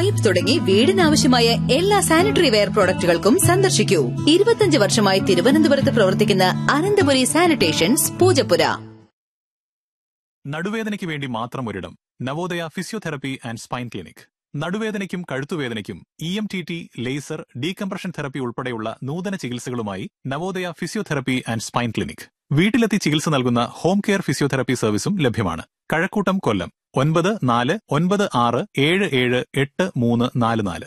pipe തുടങ്ങി വീടിനാവശ്യമായ എല്ലാ sanitary ware പ്രോഡക്റ്റുകൾക്കും സന്ദർശിക്കൂ ഇരുപത്തിയഞ്ച് വർഷമായി തിരുവനന്തപുരത്ത് പ്രവർത്തിക്കുന്ന അനന്തപുരി സാനിറ്റേഷൻസ് പൂജപ്പുര നടുവേദനയ്ക്ക് വേണ്ടി മാത്രം ഒരിടം Navodaya physiotherapy and spine clinic നടുവേദനയ്ക്കും കഴുത്തുവേദനയ്ക്കും E M T T laser decompression therapy ഉൾപ്പെടെയുള്ള നൂതന ചികിത്സകളുമായി Navodaya physiotherapy and spine clinic വീട്ടിലെത്തി ചികിത്സ നൽകുന്ന ഹോം കെയർ ഫിസിയോതെറപ്പി സർവീസും ലഭ്യമാണ് കഴക്കൂട്ടം കൊല്ലം ഒൻപത് നാല് ഒൻപത് ആറ് ഏഴ് ഏഴ് എട്ട് മൂന്ന് നാല് നാല്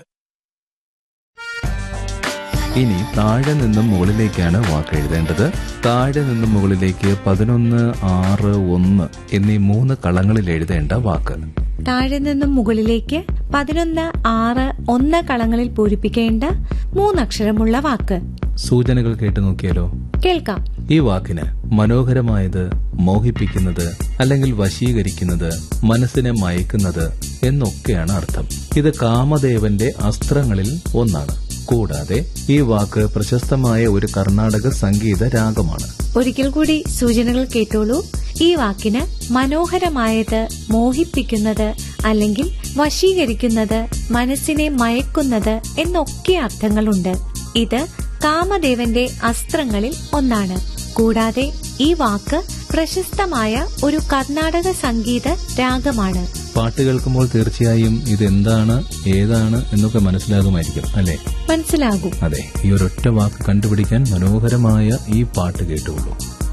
ഇനി താഴെ നിന്നും മുകളിലേക്കാണ് വാക്ക് എഴുതേണ്ടത് താഴെ നിന്നും മുകളിലേക്ക് പതിനൊന്ന് ആറ് ഒന്ന് എന്നീ മൂന്ന് കളങ്ങളിൽ എഴുതേണ്ട വാക്ക് താഴെ നിന്നും മുകളിലേക്ക് പതിനൊന്ന് ആറ് ഒന്ന് കളങ്ങളിൽ പൂരിപ്പിക്കേണ്ട മൂന്നക്ഷരമുള്ള വാക്ക് സൂചനകൾ കേട്ടു നോക്കിയാലോ കേൾക്കാം ഈ വാക്കിന് മനോഹരമായത് മോഹിപ്പിക്കുന്നത് അല്ലെങ്കിൽ വശീകരിക്കുന്നത് മനസ്സിനെ മയക്കുന്നത് എന്നൊക്കെയാണ് അർത്ഥം ഇത് കാമദേവന്റെ അസ്ത്രങ്ങളിൽ ഒന്നാണ് കൂടാതെ ഈ വാക്ക് പ്രശസ്തമായ ഒരു കർണാടക സംഗീത രാഗമാണ് ഒരിക്കൽ കൂടി സൂചനകൾ കേട്ടോളൂ ഈ വാക്കിന് മനോഹരമായത് മോഹിപ്പിക്കുന്നത് അല്ലെങ്കിൽ വശീകരിക്കുന്നത് മനസ്സിനെ മയക്കുന്നത് എന്നൊക്കെ അർത്ഥങ്ങളുണ്ട് ഇത് കാമദേവന്റെ അസ്ത്രങ്ങളിൽ ഒന്നാണ് കൂടാതെ ഈ വാക്ക് പ്രശസ്തമായ ഒരു കർണാടക സംഗീത രാഗമാണ് പാട്ട് കേൾക്കുമ്പോൾ തീർച്ചയായും ഇതെന്താണ് ഏതാണ് എന്നൊക്കെ മനസ്സിലാകുമായിരിക്കും അല്ലെ മനസ്സിലാകും അതെ ഈ ഒരൊറ്റ വാക്ക് കണ്ടുപിടിക്കാൻ മനോഹരമായ ഈ പാട്ട് കേട്ടുള്ളൂ